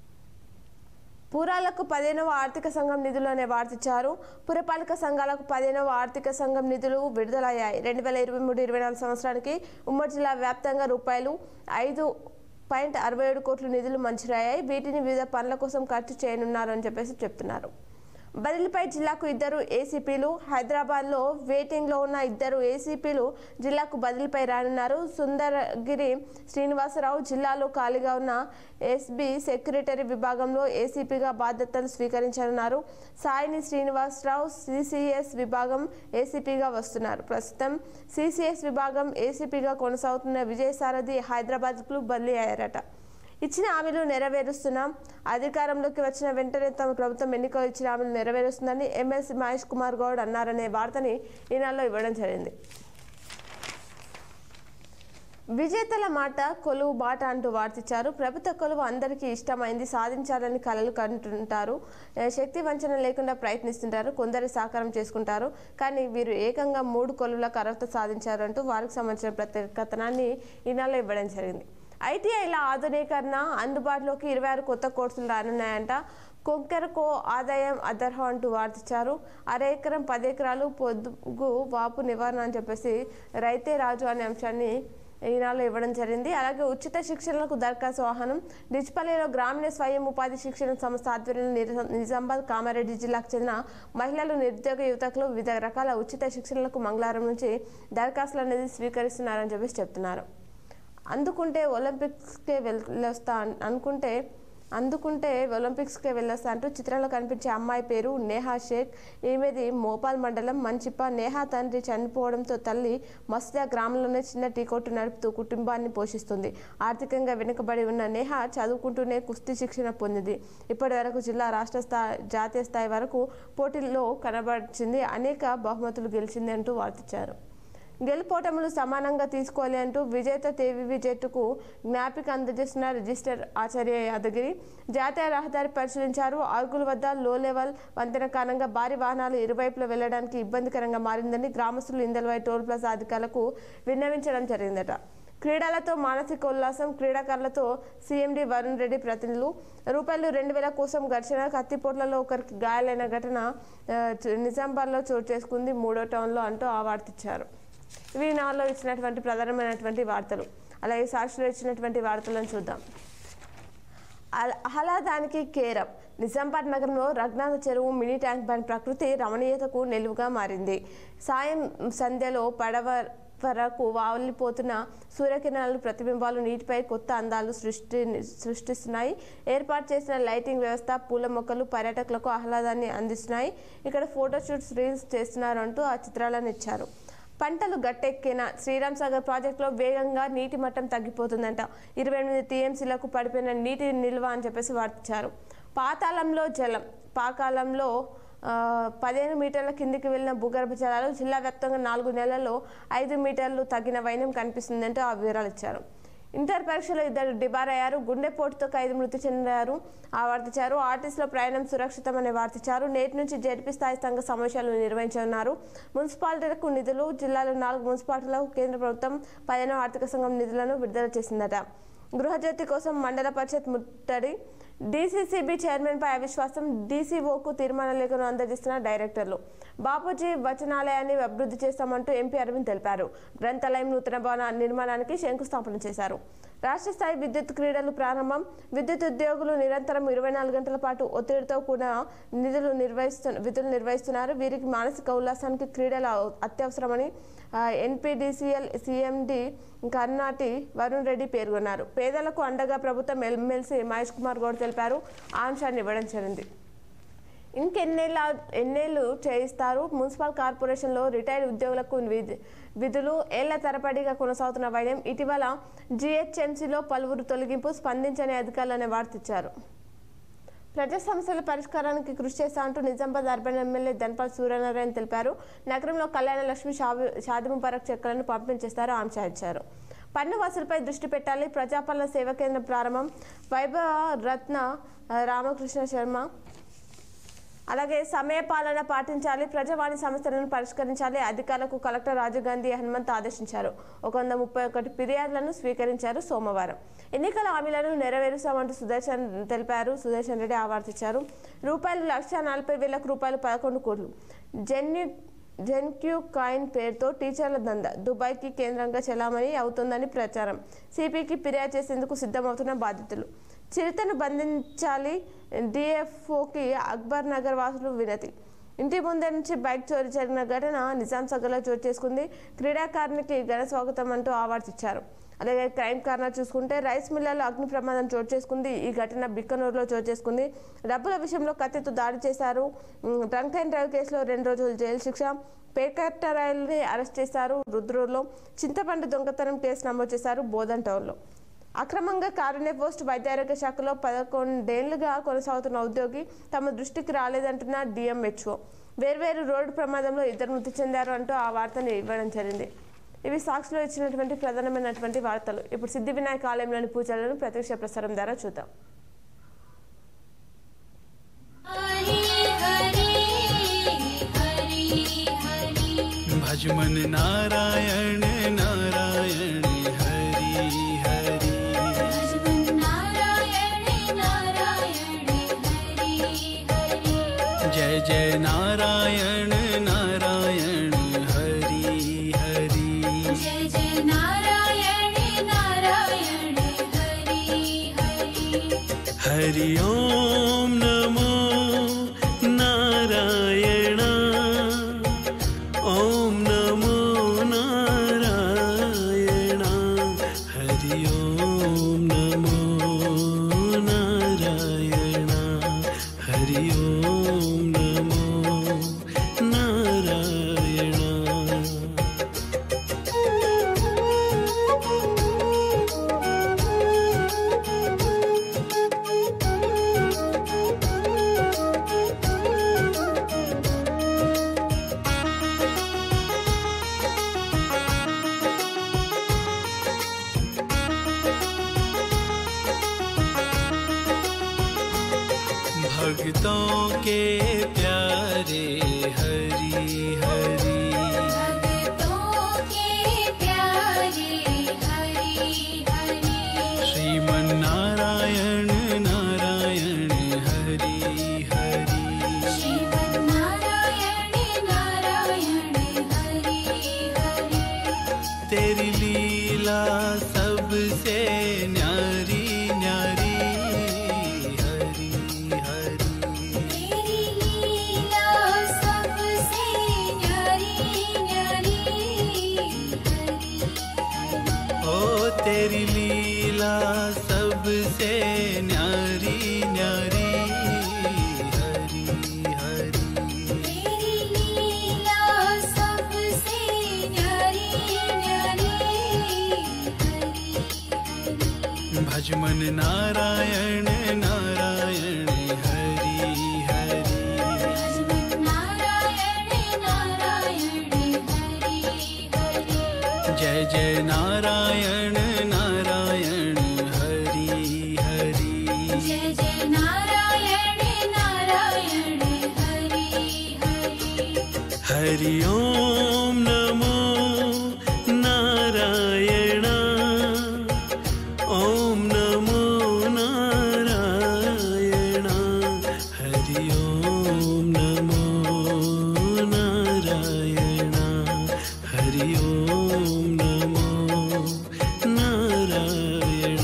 పురాలకు పదిహేనవ ఆర్థిక సంఘం నిధులు అనే వార్తిచ్చారు పురపాలక సంఘాలకు పదిహేనవ ఆర్థిక సంఘం నిధులు విడుదలయ్యాయి రెండు వేల ఇరవై మూడు ఇరవై నాలుగు సంవత్సరానికి ఉమ్మడి జిల్లా వ్యాప్తంగా రూపాయలు ఐదు పాయింట్ అరవై ఏడు కోట్ల నిధులు మంజూరయ్యాయి వీటిని వివిధ పనుల కోసం ఖర్చు చేయనున్నారు అని చెప్పేసి చెప్తున్నారు బదిలీపై జిల్లాకు ఇద్దరు ఏసీపీలు హైదరాబాద్లో వెయిటింగ్లో ఉన్న ఇద్దరు ఏసీపీలు జిల్లాకు బదిలీపై రానున్నారు సుందరగిరి శ్రీనివాసరావు జిల్లాలో ఖాళీగా ఉన్న ఎస్బీ సెక్రటరీ విభాగంలో ఏసీపీగా బాధ్యతలు స్వీకరించనున్నారు సాయిని శ్రీనివాసరావు సిసిఎస్ విభాగం ఏసీపీగా వస్తున్నారు ప్రస్తుతం సిసిఎస్ విభాగం ఏసీపీగా కొనసాగుతున్న విజయసారథి హైదరాబాద్కు బదిలీ అయ్యారట ఇచ్చిన హామీలు నెరవేరుస్తున్నాం అధికారంలోకి వచ్చిన వెంటనే తమ ప్రభుత్వం ఎన్నికలు ఇచ్చిన హామీలు నెరవేరుస్తుందని ఎమ్మెల్సీ మహేష్ కుమార్ గౌడ్ అన్నారనే వార్తని ఈనాడులో ఇవ్వడం జరిగింది విజేతల మాట కొలువు బాట అంటూ వార్తిచ్చారు ప్రభుత్వ కొలువు అందరికీ ఇష్టమైంది సాధించాలని కలలు కంటుంటారు ఏ, శక్తి వంచన లేకుండా ప్రయత్నిస్తుంటారు కొందరు సాకారం చేసుకుంటారు కానీ వీరు ఏకంగా మూడు కొలువులకు అర్హత సాధించారు అంటూ వారికి సంబంధించిన ప్రత్యేక కథనాన్ని ఈనాడులో ఇవ్వడం జరిగింది ఐటీఐల ఆధునీకరణ అందుబాటులోకి ఇరవై ఆరు కొత్త కోర్సులు రానున్నాయంట కొంకెరకు ఆదాయం అదర్హం అంటూ వార్తిచ్చారు అరెకరం పది ఎకరాలు పొద్దుగు వాపు నివారణ అని చెప్పేసి రైతే రాజు అనే అంశాన్ని ఈనాలో ఇవ్వడం జరిగింది అలాగే ఉచిత శిక్షణలకు దరఖాస్తు వాహనం డిచ్పల్లిలో గ్రామీణ స్వయం ఉపాధి శిక్షణ సంస్థ ఆధ్వర్యంలో నిజ- నిజామాబాద్ కామారెడ్డి జిల్లాకు చెందిన మహిళలు నిరుద్యోగ యువతకులు వివిధ రకాల ఉచిత శిక్షణలకు మంగళవారం నుంచి దరఖాస్తులు అనేది స్వీకరిస్తున్నారని చెప్పేసి చెప్తున్నారు అందుకుంటే ఒలింపిక్స్కే వెళ్ళొస్తా అన్- అనుకుంటే అందుకుంటే ఒలింపిక్స్కే వెళ్ళొస్తా అంటూ చిత్రంలో కనిపించే అమ్మాయి పేరు నేహా షేక్ ఈమెది మోపాల్ మండలం మంచిప నేహా తండ్రి చనిపోవడంతో తల్లి మస్దా గ్రామంలోనే చిన్న టీ కొట్టు నడుపుతూ కుటుంబాన్ని పోషిస్తుంది ఆర్థికంగా వెనుకబడి ఉన్న నేహా చదువుకుంటూనే కుస్తీ శిక్షణ పొందింది ఇప్పటి వరకు జిల్లా రాష్ట్ర స్థాయి జాతీయ స్థాయి వరకు పోటీల్లో కనబరిచింది అనేక బహుమతులు గెలిచింది అంటూ వార్తించారు గెలుపోటములు సమానంగా తీసుకోవాలి అంటూ విజేత తేవివి జట్టుకు జ్ఞాపిక అందజేస్తున్న రిజిస్టర్ ఆచార్య యాదగిరి జాతీయ రహదారి పరిశీలించారు ఆర్గుల వద్ద లో లెవెల్ వంతెన కారణంగా భారీ వాహనాలు ఇరువైపులా వెళ్లడానికి ఇబ్బందికరంగా మారిందని గ్రామస్తులు ఇందల్వై టోల్ ప్లాజా అధికారులకు విన్నవించడం జరిగిందట క్రీడలతో మానసిక ఉల్లాసం క్రీడాకారులతో సీఎండి వరుణ్ రెడ్డి ప్రతినిధులు రూపాయలు రెండు వేల కోసం ఘర్షణ కత్తిపోట్లలో ఒకరికి గాయాలైన ఘటన ఆ, నిజామాబాద్లో చోటు చేసుకుంది మూడో టౌన్లో అంటూ ఆ వార్తిచ్చారు ఇవి నాలో ఇచ్చినటువంటి ప్రధానమైనటువంటి వార్తలు అలాగే సాక్షిలో ఇచ్చినటువంటి వార్తలను చూద్దాం అల- ఆహ్లాదానికి కేరం నిజామాబాద్ నగరంలో రఘునాథ చెరువు మినీ ట్యాంక్ బండ్ ప్రకృతి రమణీయతకు నిలువుగా మారింది సాయం సంధ్యలో పడవ వరకు వాలిపోతున్న సూర్యకిరణాలు ప్రతిబింబాలు నీటిపై కొత్త అందాలు సృష్టి సృష్టిస్తున్నాయి ఏర్పాటు చేసిన లైటింగ్ వ్యవస్థ పూల మొక్కలు పర్యాటకులకు ఆహ్లాదాన్ని అందిస్తున్నాయి ఇక్కడ ఫోటోషూట్స్ రీల్స్ చేస్తున్నారు అంటూ ఆ చిత్రాలను ఇచ్చారు పంటలు గట్టెక్కిన శ్రీరామ్ సాగర్ ప్రాజెక్టులో వేగంగా నీటి మట్టం తగ్గిపోతుందంట ఇరవై ఎనిమిది టీఎంసీలకు పడిపోయిన నీటి నిల్వ అని చెప్పేసి వార్తించారు పాతాళంలో జలం పాకాలంలో ఆ, పదిహేను మీటర్ల కిందికి వెళ్ళిన భూగర్భ జలాలు జిల్లా వ్యాప్తంగా నాలుగు నెలల్లో ఐదు మీటర్లు తగ్గిన వైనం కనిపిస్తుందంటూ ఆ వివరాలు ఇచ్చారు ఇంటర్ పరీక్షలో ఇద్దరు డిబార్ అయ్యారు గుండెపోటుతో ఖైదు మృతి చెందారు ఆ వార్తించారు ఆర్టీసీలో ప్రయాణం సురక్షితమని వార్తించారు నేటి నుంచి జడ్పీ స్థాయి సంఘ సమావేశాలు నిర్వహించనున్నారు మున్సిపాలిటీలకు నిధులు జిల్లాలో నాలుగు మున్సిపాలిటీలకు కేంద్ర ప్రభుత్వం పదిహేను ఆర్థిక సంఘం నిధులను విడుదల చేసిందట గృహజ్యోతి కోసం మండల పరిషత్ ముట్టడి డీసీసీబీ చైర్మన్పై అవిశ్వాసం డీసీఓకు తీర్మాన లేఖను అందజేస్తున్న డైరెక్టర్లు బాపూజీ వచనాలయాన్ని అభివృద్ధి చేస్తామంటూ ఎంపీ అరవింద్ తెలిపారు గ్రంథాలయం నూతన భవన నిర్మాణానికి శంకుస్థాపన చేశారు రాష్ట్ర స్థాయి విద్యుత్ క్రీడలు ప్రారంభం విద్యుత్ ఉద్యోగులు నిరంతరం ఇరవై నాలుగు గంటల పాటు ఒత్తిడితో కూడిన నిధులు నిర్వహిస్తు విధులు నిర్వహిస్తున్నారు వీరికి మానసిక ఉల్లాసానికి క్రీడలు అవ- అత్యవసరమని ఎన్పిడిసిఎల్ సిఎండి కర్ణాటి వరుణ్ రెడ్డి పేర్కొన్నారు పేదలకు అండగా ప్రభుత్వం ఎమ్మెల్సీ మహేష్ కుమార్ గౌడ్ తెలిపారు ఆ అంశాన్ని ఇవ్వడం జరిగింది ఇంకెన్నేళ్ళ ఎన్నేళ్ళు చేయిస్తారు మున్సిపల్ కార్పొరేషన్లో రిటైర్డ్ ఉద్యోగులకు విధి- విధులు ఏళ్ల తరబడిగా కొనసాగుతున్న వైద్యం ఇటీవల జీహెచ్ఎంసీలో పలువురు తొలగింపు స్పందించని అధికారులనే వార్తిచ్చారు ప్రజా సమస్యల పరిష్కారానికి కృషి చేస్తా అంటూ నిజామాబాద్ అర్బన్ ఎమ్మెల్యే ధన్పాల్ సూర్యనారాయణ తెలిపారు నగరంలో కళ్యాణ లక్ష్మి షాది షాది ముబారక్ చెక్కులను పంపిణీ చేస్తారు ఆంక్ష ఇచ్చారు పన్ను వసూలుపై దృష్టి పెట్టాలి ప్రజాపాలన సేవా కేంద్రం ప్రారంభం వైభవ రత్న ఆ, రామకృష్ణ శర్మ అలాగే సమయపాలన పాటించాలి ప్రజావాణి సమస్యలను పరిష్కరించాలి అధికారులకు కలెక్టర్ రాజీవ్ గాంధీ హనుమంత్ ఆదేశించారు ఒక వంద ముప్పై ఒకటి ఫిర్యాదులను స్వీకరించారు సోమవారం ఎన్నికల హామీలను నెరవేరుస్తామంటూ సుదర్శన్ తెలిపారు సుదర్శన్ రెడ్డి ఆవర్తించారు రూపాయలు లక్ష నలభై వేలకు రూపాయలు పదకొండు కోట్లు జెన్యు జెన్క్యూ కాయిన్ పేరుతో టీచర్ల దంద దుబాయ్కి కేంద్రంగా చెలామణి అవుతుందని ప్రచారం సిపికి ఫిర్యాదు చేసేందుకు సిద్ధమవుతున్న బాధితులు చిరుతను బంధించాలి డిఎఫ్ఓకి అక్బర్ నగర్ వాసులు వినతి ఇంటి ముందే నుంచి బైక్ చోరీ జరిగిన ఘటన నిజాం సగర్లో చోటు చేసుకుంది క్రీడాకారునికి ఘన స్వాగతం అంటూ అవార్డ్స్ ఇచ్చారు అలాగే క్రైమ్ కారణాలు చూసుకుంటే రైస్ మిల్లలో అగ్ని ప్రమాదం చోటు చేసుకుంది ఈ ఘటన బిక్కనూరులో చోటు చేసుకుంది డబ్బుల విషయంలో కత్తితో దాడి చేశారు ఉమ్, డ్రంక్ అండ్ డ్రైవ్ కేసులో రెండు రోజులు జైలు శిక్ష పేకట్టరాయల్ని అరెస్ట్ చేశారు రుద్రూరులో చింతపండు దొంగతనం కేసు నమోదు చేశారు బోధన్ టౌన్లో అక్రమంగా కారుణ్య పోస్ట్ వైద్యారోగ్య శాఖలో పదకొండేళ్లుగా కొనసాగుతున్న ఉద్యోగి తమ దృష్టికి రాలేదంటున్న డిఎంహెచ్ఓ వేర్వేరు రోడ్డు ప్రమాదంలో ఇద్దరు మృతి చెందారు అంటూ ఆ వార్తని ఇవ్వడం జరిగింది ఇవి సాక్షిలో ఇచ్చినటువంటి ప్రధానమైనటువంటి వార్తలు ఇప్పుడు సిద్ధి వినాయక ఆలయంలోని పూజలను ప్రత్యక్ష ప్రసారం ద్వారా చూద్దాం हरि हरि हरि हरि भजमन नारायण नारायण हरि हरि भजमन नारायण नारायण हरि जय नारायण नारायण हरि हरि जय जय नारायण नारायण हरि हरि हरि ओम नमो नारायण ओम नमो नारायण हरि ओम नमो नारायण हरि ओम नमो नारायण भक्तों के प्यारे हरि हरि भक्तों के प्यारे हरि हरि श्रीमन्नारायण नारायण हरि हरि श्रीमन्नारायण नारायण हरि हरि तेरी लीला सबसे न्यारी न्यारी हरि हरि तेरी लीला सबसे न्यारी न्यारी हरि ओ तेरी लीला सबसे न्यारी न्यारी हरि हरि तेरी लीला सबसे न्यारी न्यारी हरि हरि भजमन नारायण नारायण हरि हरि भजमन नारायण नारायण हरि हरि जय जय नारायण नारायण हरि हरि जय जय नारायण नारायण हरि हरि हरि ओम नमो नारायण ओम नमो नारायण हरि ओम नमो नारायण हरि ओम नमो नारायण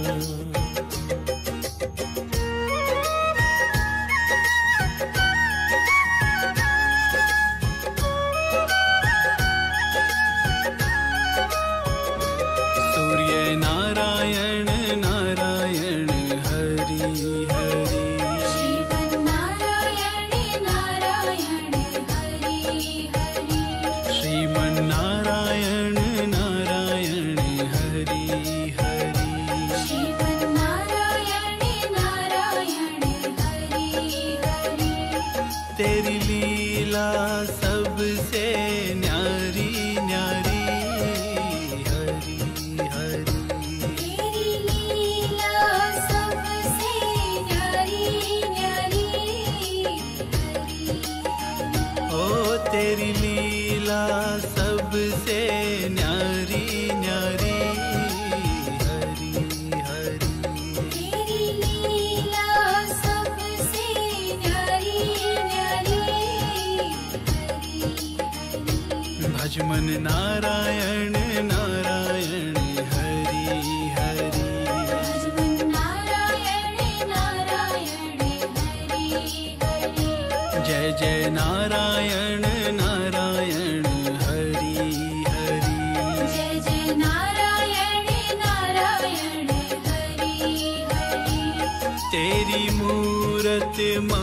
सूर्य नारायण नारायण हरि हरि श्रीमन्नारायण नारायण हरि हरि श्रीमन्नारायण नारायण हरि हरि श्रीमन्नारायण नारायण हरि हरि तेरी लीला सबसे न्यारी न्यारी हरि हरि तेरी लीला सबसे न्यारी न्यारी हरि ओ तेरी लीला सबसे न्यारी न्यारी हरि हरि तेरी लीला सबसे न्यारी न्यारी हरि हरि भजमन नारायण नारायण हरि हरि भजमन नारायण नारायण हरि हरि जय जय नारायण नारायण हरि हरि जय जय नारायण नारायण हरि हरि तेरी मूरत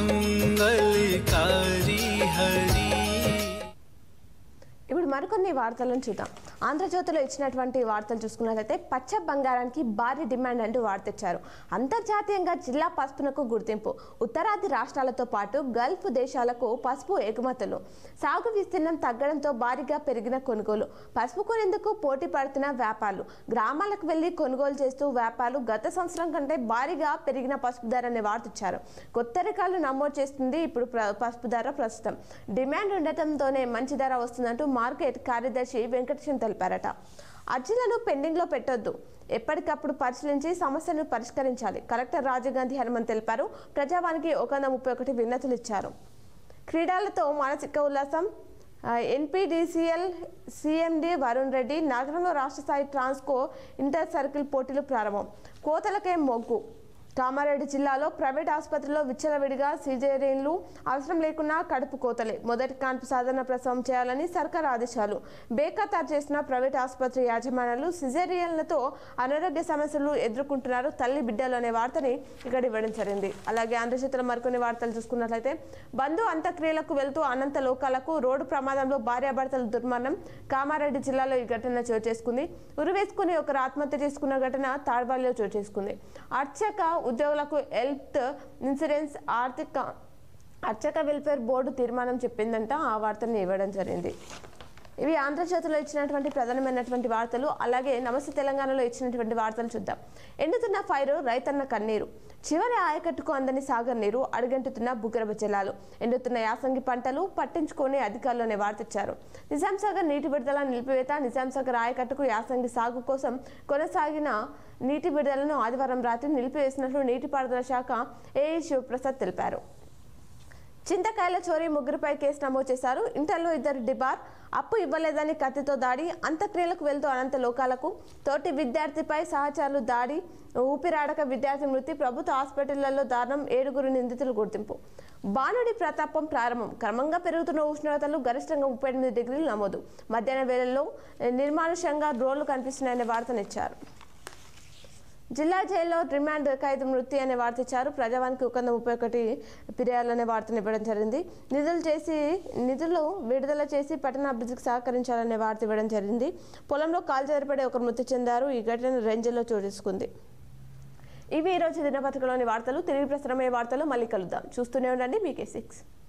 मंगलकारी हरि ఇప్పుడు మరికొన్ని వార్తలను చూద్దాం ఆంధ్రజ్యోతిలో ఇచ్చినటువంటి వార్తలు చూసుకున్నట్లయితే పచ్చ బంగారానికి భారీ డిమాండ్ అంటూ వార్తిచ్చారు అంతర్జాతీయంగా జిల్లా పసుపునకు గుర్తింపు ఉత్తరాది రాష్ట్రాలతో పాటు గల్ఫ్ దేశాలకు పసుపు ఎగుమతులు సాగు విస్తీర్ణం తగ్గడంతో భారీగా పెరిగిన కొనుగోలు పసుపు కొనేందుకు పోటీ పడుతున్న వ్యాపారులు గ్రామాలకు వెళ్లి కొనుగోలు చేస్తూ వ్యాపారులు గత సంవత్సరం కంటే భారీగా పెరిగిన పసుపు ధరని వార్తిచ్చారు కొత్త రకాలు నమోదు చేస్తుంది ఇప్పుడు ప్ర- పసుపు ధర ప్రస్తుతం డిమాండ్ ఉండటంతోనే మంచి ధర వస్తుందంటూ మార్కెట్ కార్యదర్శి వెంకటేశం తెలిపారట అర్జీలను పెండింగ్లో పెట్టొద్దు ఎప్పటికప్పుడు పరిశీలించి సమస్యను పరిష్కరించాలి కలెక్టర్ రాజీవ్ గాంధీ హనుమంత్ తెలిపారు ప్రజావానికి ఒక వంద ముప్పై ఒకటి విన్నతులు ఇచ్చారు క్రీడలతో మానసిక ఉల్లాసం ఎన్పిడిసిఎల్ సిఎండి వరుణ్ రెడ్డి నగరంలో రాష్ట్ర స్థాయి ట్రాన్స్కో ఇంటర్ సర్కిల్ పోటీలు ప్రారంభం కోతలకే మొగ్గు కామారెడ్డి జిల్లాలో ప్రైవేట్ ఆసుపత్రిలో విచ్చలవిడిగా సిజేరియన్లు అవసరం లేకున్నా కడుపు కోతలే మొదటి కాన్పు సాధారణ ప్రసవం చేయాలని సర్కార్ ఆదేశాలు బేఖతారు చేసిన ప్రైవేట్ ఆసుపత్రి యాజమాన్యాలు సిజేరియన్లతో అనారోగ్య సమస్యలు ఎదుర్కొంటున్నారు తల్లి బిడ్డలు అనే వార్తని ఇక్కడ ఇవ్వడం జరిగింది అలాగే ఆంధ్రజ్యోతిలో మరికొన్ని వార్తలు చూసుకున్నట్లయితే బంధు అంత్యక్రియలకు వెళ్తూ అనంత లోకాలకు రోడ్డు ప్రమాదంలో భార్యాభర్తల దుర్మరణం కామారెడ్డి జిల్లాలో ఈ ఘటన చోటు చేసుకుంది ఉరివేసుకుని ఒకరు ఆత్మహత్య చేసుకున్న ఘటన తాడ్వాలిలో చోటు చేసుకుంది అర్చక ఉద్యోగులకు హెల్త్ ఇన్సూరెన్స్ ఆర్థిక అర్చక వెల్ఫేర్ బోర్డు తీర్మానం చెప్పిందంట ఆ వార్తని ఇవ్వడం జరిగింది ఇవి ఆంధ్రజ్యోతిలో ఇచ్చినటువంటి ప్రధానమైనటువంటి వార్తలు అలాగే నమస్తే తెలంగాణలో ఇచ్చినటువంటి వార్తలు చూద్దాం ఎండుతున్న ఫైరు రైతన్న కన్నీరు చివరి ఆయకట్టుకు అందని సాగర్ నీరు అడుగంటుతున్న భూగర్భ జలాలు ఎండుతున్న యాసంగి పంటలు పట్టించుకొని అధికారులు అనే వార్త ఇచ్చారు నిజాం సాగర్ నీటి విడుదల నిలిపివేత నిజాం సాగర్ ఆయకట్టుకు యాసంగి సాగు కోసం కొనసాగిన నీటి విడుదలను ఆదివారం రాత్రి నిలిపివేసినట్లు నీటిపారుదల శాఖ ఏఈ శివప్రసాద్ తెలిపారు చింతకాయల చోరీ ముగ్గురుపై కేసు నమోదు చేశారు ఇంటర్లో ఇద్దరు డిబార్ అప్పు ఇవ్వలేదని కత్తితో దాడి అంత్యక్రియలకు వెళ్తూ అనంత లోకాలకు తోటి విద్యార్థిపై సహచరులు దాడి ఊపిరాడక విద్యార్థి మృతి ప్రభుత్వ హాస్పిటళ్లలో దారుణం ఏడుగురు నిందితులు గుర్తింపు బాణుడి ప్రతాపం ప్రారంభం క్రమంగా పెరుగుతున్న ఉష్ణోగ్రతలు గరిష్టంగా ముప్పై ఎనిమిది డిగ్రీలు నమోదు మధ్యాహ్న వేళల్లో నిర్మానుషంగా డ్రోన్లు కనిపిస్తున్నాయనే వార్తనిచ్చారు జిల్లా జైల్లో రిమాండ్ ఖైదు మృతి అనే వార్త ఇచ్చారు ప్రజావానికి ఒక వంద ముప్పై ఒకటి ఫిర్యాదులనే వార్తను ఇవ్వడం జరిగింది నిధులు చేసి నిధులు విడుదల చేసి పట్టణాభివృద్ధికి సహకరించాలనే వార్త ఇవ్వడం జరిగింది పొలంలో కాలు జరిపడే ఒకరు మృతి చెందారు ఈ ఘటన రేంజ్లో చోటు చేసుకుంది ఇవి ఈరోజు దినపత్రికలోని వార్తలు తిరిగి ప్రసారమయ్యే వార్తలు మళ్ళీ కలుద్దాం చూస్తూనే ఉండండి మీకే సిక్స్